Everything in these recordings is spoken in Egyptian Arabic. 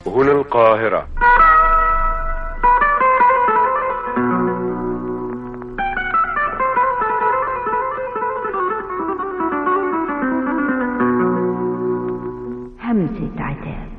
هنا القاهرة همسة عتاب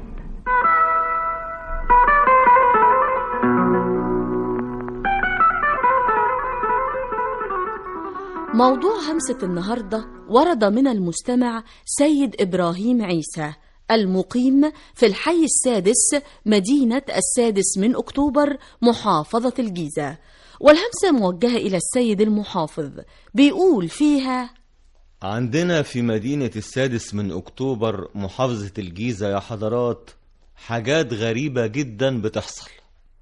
موضوع همسة النهاردة ورد من المستمع سيد إبراهيم عيسى المقيم في الحي السادس مدينة السادس من أكتوبر محافظة الجيزة والهمسة موجهة إلى السيد المحافظ بيقول فيها عندنا في مدينة السادس من أكتوبر محافظة الجيزة يا حضرات حاجات غريبة جدا بتحصل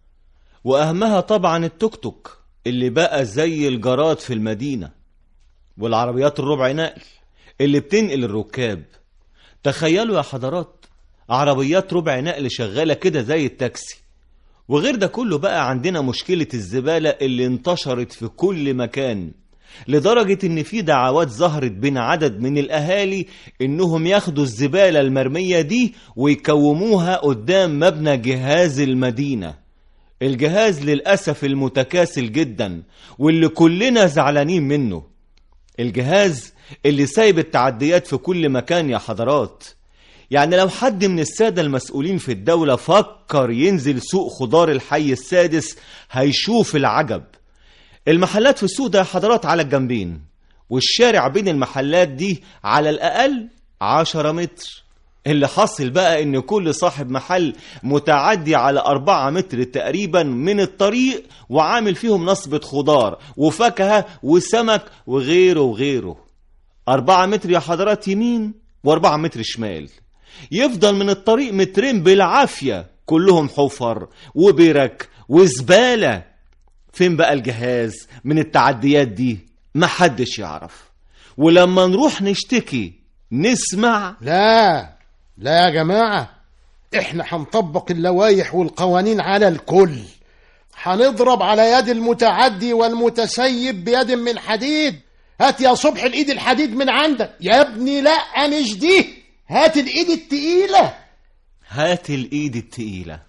وأهمها طبعا التوك توك اللي بقى زي الجراد في المدينة والعربيات الربع نقل اللي بتنقل الركاب تخيلوا يا حضرات عربيات ربع نقل شغالة كده زي التاكسي وغير ده كله بقى عندنا مشكلة الزبالة اللي انتشرت في كل مكان لدرجة ان في دعوات ظهرت بين عدد من الاهالي انهم ياخدوا الزبالة المرمية دي ويكوموها قدام مبنى جهاز المدينة الجهاز للأسف المتكاسل جدا واللي كلنا زعلانين منه الجهاز اللي سايب التعديات في كل مكان يا حضرات يعني لو حد من السادة المسؤولين في الدولة فكر ينزل سوق خضار الحي السادس هيشوف العجب المحلات في السوق ده يا حضرات على الجنبين والشارع بين المحلات دي على الأقل عشرة متر اللي حصل بقى ان كل صاحب محل متعدي على أربعة متر تقريبا من الطريق وعامل فيهم نصبة خضار وفاكهة وسمك وغيره وغيره أربعة متر يا حضرات يمين وأربعة متر شمال يفضل من الطريق مترين بالعافية كلهم حفر وبرك وزبالة فين بقى الجهاز من التعديات دي محدش يعرف ولما نروح نشتكي نسمع لا لا يا جماعة احنا هنطبق اللوائح والقوانين على الكل هنضرب على يد المتعدي والمتسيب بيد من حديد هات يا صبح الايد الحديد من عندك يا ابني لا مش دي هات الايد التقيلة هات الايد التقيلة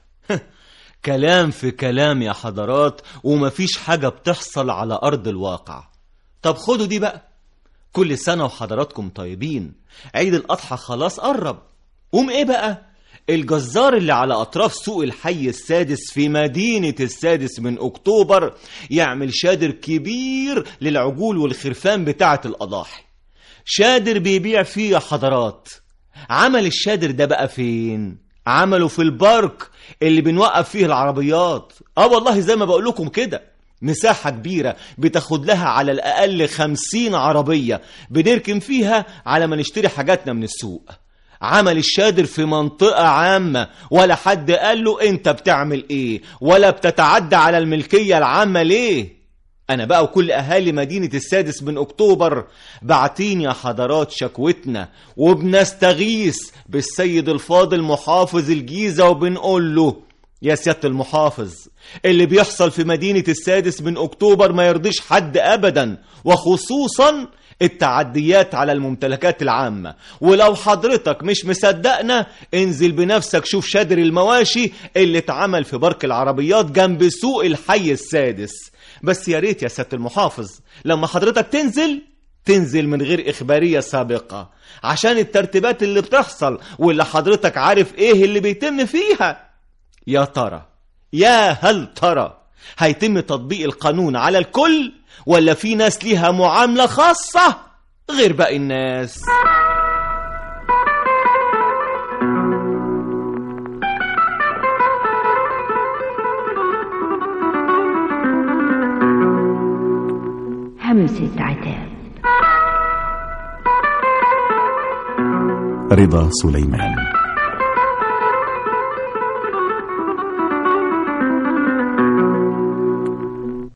كلام في كلام يا حضرات ومفيش حاجة بتحصل على أرض الواقع طب خدوا دي بقى كل سنة وحضراتكم طيبين عيد الأضحى خلاص قرب قوم ايه بقى الجزار اللي على أطراف سوق الحي السادس في مدينة السادس من أكتوبر يعمل شادر كبير للعجول والخرفان بتاعة الأضاحي شادر بيبيع فيه يا حضرات عمل الشادر ده بقى فين عمله في البارك اللي بنوقف فيه العربيات اه والله زي ما بقول لكم كده مساحة كبيرة بتاخد لها على الأقل خمسين عربية بنركن فيها على ما نشتري حاجاتنا من السوق عمل الشادر في منطقة عامة ولا حد قال له انت بتعمل ايه ولا بتتعدى على الملكية العامة ليه انا بقى وكل اهالي مدينة السادس من اكتوبر بعتين يا حضرات شكوتنا وبنستغيث بالسيد الفاضل محافظ الجيزة وبنقول له يا سيادة المحافظ اللي بيحصل في مدينة السادس من أكتوبر ما يرضيش حد أبدا وخصوصا التعديات على الممتلكات العامة ولو حضرتك مش مصدقنا انزل بنفسك شوف شادر المواشي اللي اتعمل في برك العربيات جنب سوق الحي السادس بس يا ريت يا سيادة المحافظ لما حضرتك تنزل تنزل من غير إخبارية سابقة عشان الترتيبات اللي بتحصل واللي حضرتك عارف ايه اللي بيتم فيها يا ترى يا هل ترى هيتم تطبيق القانون على الكل ولا في ناس ليها معاملة خاصة غير باقي الناس همسة عتاب رضا سليمان